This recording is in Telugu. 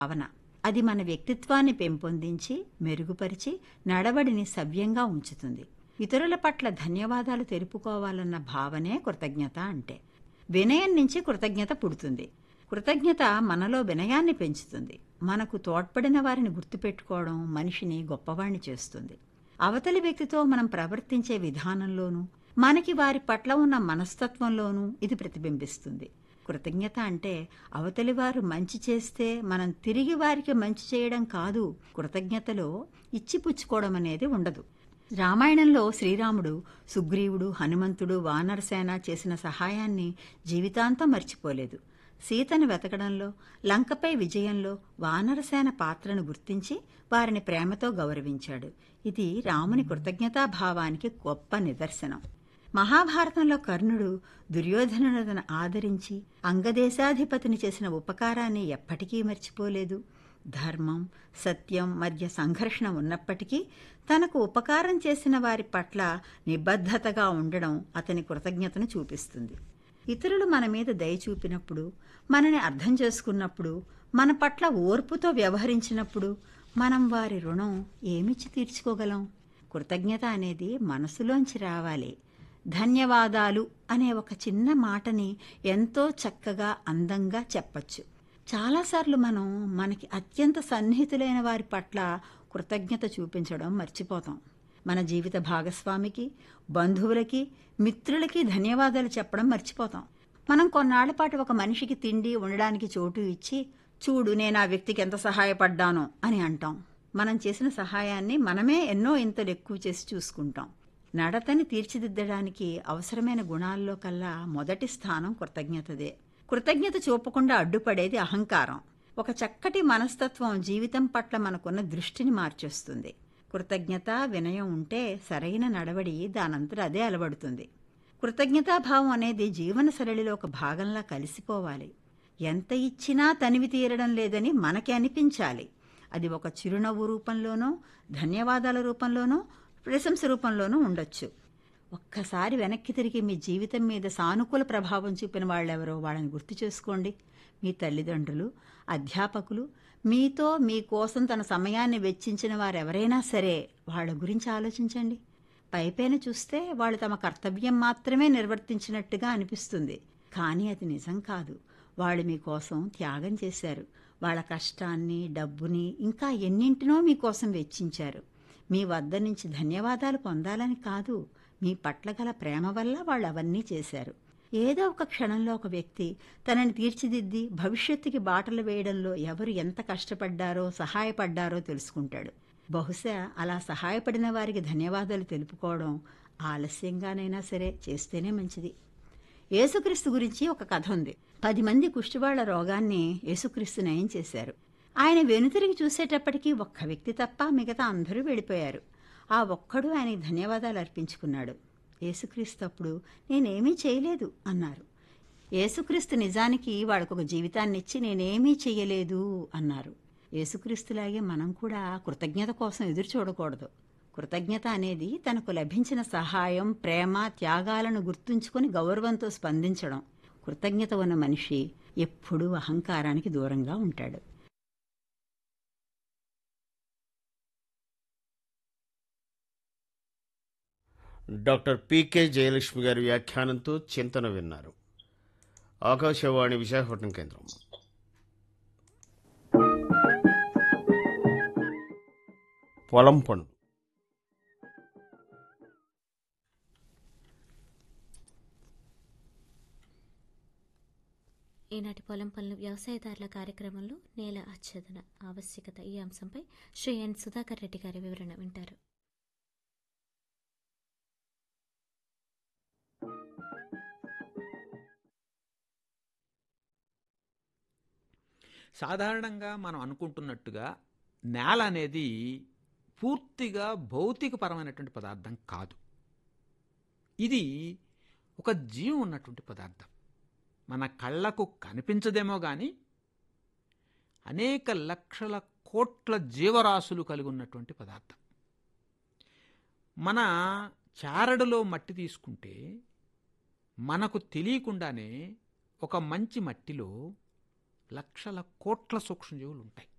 భావన అది మన వ్యక్తిత్వాన్ని పెంపొందించి మెరుగుపరిచి నడవడిని సవ్యంగా ఉంచుతుంది ఇతరుల పట్ల ధన్యవాదాలు తెలుపుకోవాలన్న భావనే కృతజ్ఞత అంటే వినయం నుంచి కృతజ్ఞత పుడుతుంది కృతజ్ఞత మనలో వినయాన్ని పెంచుతుంది మనకు తోడ్పడిన వారిని గుర్తుపెట్టుకోవడం మనిషిని గొప్పవాణ్ణి చేస్తుంది అవతలి వ్యక్తితో మనం ప్రవర్తించే విధానంలోనూ మనకి వారి పట్ల ఉన్న మనస్తత్వంలోనూ ఇది ప్రతిబింబిస్తుంది కృతజ్ఞత అంటే అవతలి వారు మంచి చేస్తే మనం తిరిగి వారికి మంచి చేయడం కాదు కృతజ్ఞతలో ఇచ్చిపుచ్చుకోవడం అనేది ఉండదు రామాయణంలో శ్రీరాముడు సుగ్రీవుడు హనుమంతుడు వానరసేన చేసిన సహాయాన్ని జీవితాంతం మర్చిపోలేదు సీతను వెతకడంలో లంకపై విజయంలో వానరసేన పాత్రను గుర్తించి వారిని ప్రేమతో గౌరవించాడు ఇది రాముని కృతజ్ఞతాభావానికి గొప్ప నిదర్శనం మహాభారతంలో కర్ణుడు దుర్యోధనులను ఆదరించి అంగదేశాధిపతిని చేసిన ఉపకారాన్ని ఎప్పటికీ మర్చిపోలేదు ధర్మం సత్యం మధ్య సంఘర్షణ ఉన్నప్పటికీ తనకు ఉపకారం చేసిన వారి పట్ల నిబద్ధతగా ఉండడం అతని కృతజ్ఞతను చూపిస్తుంది ఇతరులు మన మీద దయ చూపినప్పుడు మనని అర్థం చేసుకున్నప్పుడు మన పట్ల ఓర్పుతో వ్యవహరించినప్పుడు మనం వారి రుణం ఏమిచ్చి తీర్చుకోగలం కృతజ్ఞత అనేది మనసులోంచి రావాలి ధన్యవాదాలు అనే ఒక చిన్న మాటని ఎంతో చక్కగా అందంగా చెప్పచ్చు చాలాసార్లు మనం మనకి అత్యంత సన్నిహితులైన వారి పట్ల కృతజ్ఞత చూపించడం మర్చిపోతాం మన జీవిత భాగస్వామికి బంధువులకి మిత్రులకి ధన్యవాదాలు చెప్పడం మర్చిపోతాం మనం కొన్నాళ్ల పాటు ఒక మనిషికి తిండి ఉండడానికి చోటు ఇచ్చి చూడు నేను ఆ వ్యక్తికి ఎంత సహాయపడ్డానో అని అంటాం మనం చేసిన సహాయాన్ని మనమే ఎన్నో ఇంతలు ఎక్కువ చేసి చూసుకుంటాం నడతని తీర్చిదిద్దడానికి అవసరమైన గుణాల్లో కల్లా మొదటి స్థానం కృతజ్ఞతదే కృతజ్ఞత చూపకుండా అడ్డుపడేది అహంకారం ఒక చక్కటి మనస్తత్వం జీవితం పట్ల మనకున్న దృష్టిని మార్చేస్తుంది కృతజ్ఞత వినయం ఉంటే సరైన నడవడి దానంతట అదే అలవడుతుంది కృతజ్ఞతాభావం అనేది జీవన సరళిలో ఒక భాగంలా కలిసిపోవాలి ఎంత ఇచ్చినా తనివి తీరడం లేదని మనకి అనిపించాలి అది ఒక చిరునవ్వు రూపంలోనో ధన్యవాదాల రూపంలోనో ప్రశంస రూపంలోనూ ఉండొచ్చు ఒక్కసారి వెనక్కి తిరిగి మీ జీవితం మీద సానుకూల ప్రభావం చూపిన వాళ్ళెవరో వాళ్ళని గుర్తు చేసుకోండి మీ తల్లిదండ్రులు అధ్యాపకులు మీతో మీకోసం తన సమయాన్ని వెచ్చించిన వారెవరైనా సరే వాళ్ళ గురించి ఆలోచించండి పైపైన చూస్తే వాళ్ళు తమ కర్తవ్యం మాత్రమే నిర్వర్తించినట్టుగా అనిపిస్తుంది కానీ అది నిజం కాదు వాళ్ళు మీకోసం త్యాగం చేశారు వాళ్ళ కష్టాన్ని డబ్బుని ఇంకా ఎన్నింటినో మీకోసం వెచ్చించారు మీ వద్ద నుంచి ధన్యవాదాలు పొందాలని కాదు మీ పట్ల గల ప్రేమ వల్ల వాళ్ళు అవన్నీ చేశారు ఏదో ఒక క్షణంలో ఒక వ్యక్తి తనని తీర్చిదిద్ది భవిష్యత్తుకి బాటలు వేయడంలో ఎవరు ఎంత కష్టపడ్డారో సహాయపడ్డారో తెలుసుకుంటాడు బహుశా అలా సహాయపడిన వారికి ధన్యవాదాలు తెలుపుకోవడం ఆలస్యంగానైనా సరే చేస్తేనే మంచిది యేసుక్రీస్తు గురించి ఒక కథ ఉంది పది మంది కుష్టివాళ్ల రోగాన్ని యేసుక్రీస్తు నయం చేశారు ఆయన వెనుతిరిగి చూసేటప్పటికీ ఒక్క వ్యక్తి తప్ప మిగతా అందరూ వెళ్ళిపోయారు ఆ ఒక్కడు ఆయనకి ధన్యవాదాలు అర్పించుకున్నాడు యేసుక్రీస్తు అప్పుడు నేనేమీ చేయలేదు అన్నారు యేసుక్రీస్తు నిజానికి వాళ్ళకు ఒక జీవితాన్ని ఇచ్చి నేనేమీ చెయ్యలేదు అన్నారు యేసుక్రీస్తులాగే మనం కూడా కృతజ్ఞత కోసం ఎదురు చూడకూడదు కృతజ్ఞత అనేది తనకు లభించిన సహాయం ప్రేమ త్యాగాలను గుర్తుంచుకొని గౌరవంతో స్పందించడం కృతజ్ఞత ఉన్న మనిషి ఎప్పుడూ అహంకారానికి దూరంగా ఉంటాడు డాక్టర్ పికే జయలక్ష్మి గారి వ్యాఖ్యానంతో చింతన విన్నారు ఆకాశవాణి విశాఖపట్నం కేంద్రం పొలం పనులు ఈనాటి పొలం పనులు వ్యవసాయదారుల కార్యక్రమంలో నేల ఆచ్ఛేదన ఆవశ్యకత ఈ అంశంపై శ్రీ ఎన్ సుధాకర్ రెడ్డి గారి వివరణ వింటారు సాధారణంగా మనం అనుకుంటున్నట్టుగా నేల అనేది పూర్తిగా భౌతికపరమైనటువంటి పదార్థం కాదు ఇది ఒక జీవం ఉన్నటువంటి పదార్థం మన కళ్ళకు కనిపించదేమో కానీ అనేక లక్షల కోట్ల జీవరాశులు కలిగి ఉన్నటువంటి పదార్థం మన చారడులో మట్టి తీసుకుంటే మనకు తెలియకుండానే ఒక మంచి మట్టిలో లక్షల కోట్ల సూక్ష్మజీవులు ఉంటాయి